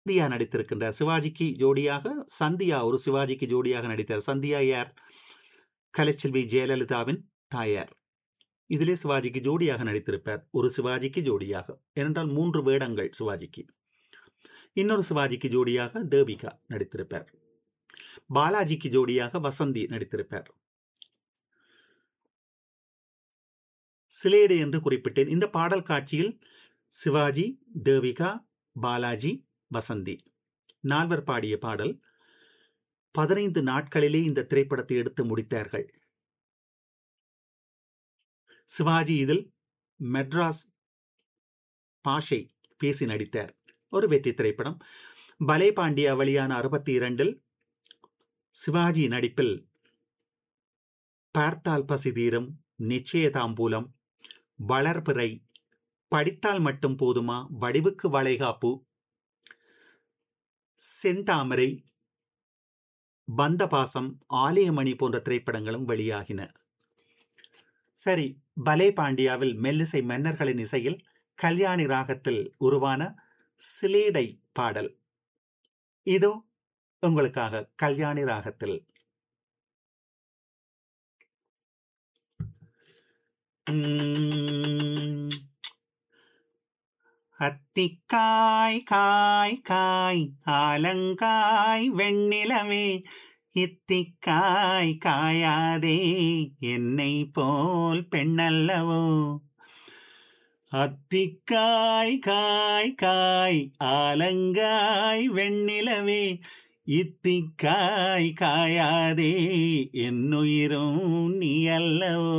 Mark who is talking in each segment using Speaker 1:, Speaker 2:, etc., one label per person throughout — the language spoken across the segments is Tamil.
Speaker 1: சந்தியா நடித்திருக்கின்றார் சிவாஜிக்கு ஜோடியாக சந்தியா ஒரு சிவாஜிக்கு ஜோடியாக நடித்தார் சந்தியா யார் கலைச்செல்வி ஜெயலலிதாவின் தாயார் இதிலே சிவாஜிக்கு ஜோடியாக நடித்திருப்பார் ஒரு சிவாஜிக்கு ஜோடியாக ஏனென்றால் மூன்று வேடங்கள் சிவாஜிக்கு இன்னொரு சிவாஜிக்கு ஜோடியாக தேவிகா நடித்திருப்பார் பாலாஜிக்கு ஜோடியாக வசந்தி நடித்திருப்பார் சிலேடு என்று குறிப்பிட்டேன் இந்த பாடல் காட்சியில் சிவாஜி தேவிகா பாலாஜி வசந்தி நால்வர் பாடிய பாடல் பதினைந்து நாட்களிலே இந்த திரைப்படத்தை எடுத்து முடித்தார்கள் சிவாஜி இதில் மெட்ராஸ் பாஷை பேசி நடித்தார் ஒரு வெற்றி திரைப்படம் பலே பாண்டியா வழியான அறுபத்தி இரண்டில் சிவாஜி நடிப்பில் பார்த்தால் பசிதீரம் நிச்சயதாம்பூலம் வளர்பிறை படித்தால் மட்டும் போதுமா வடிவுக்கு வளைகாப்பு செந்தாமரை பந்தபாசம் ஆலயமணி போன்ற திரைப்படங்களும் வெளியாகின சரி பலே பாண்டியாவில் மெல்லிசை மன்னர்களின் இசையில் கல்யாணி ராகத்தில் உருவான சிலேடை பாடல் இதோ உங்களுக்காக கல்யாணி ராகத்தில் அத்திக்காய் காய் காய் ஆலங்காய் வெண்ணிலவே இத்திக்காய் காயாதே என்னை போல் பெண்ணல்லவோ அத்திக்காய் காய் காய் ஆலங்காய் வெண்ணிலவே இத்திக்காய் காயாதே என்னுயிரும் நீ அல்லவோ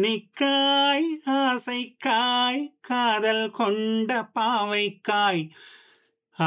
Speaker 1: கன்னிக்காய் ஆசைக்காய் காதல் கொண்ட பாவைக்காய்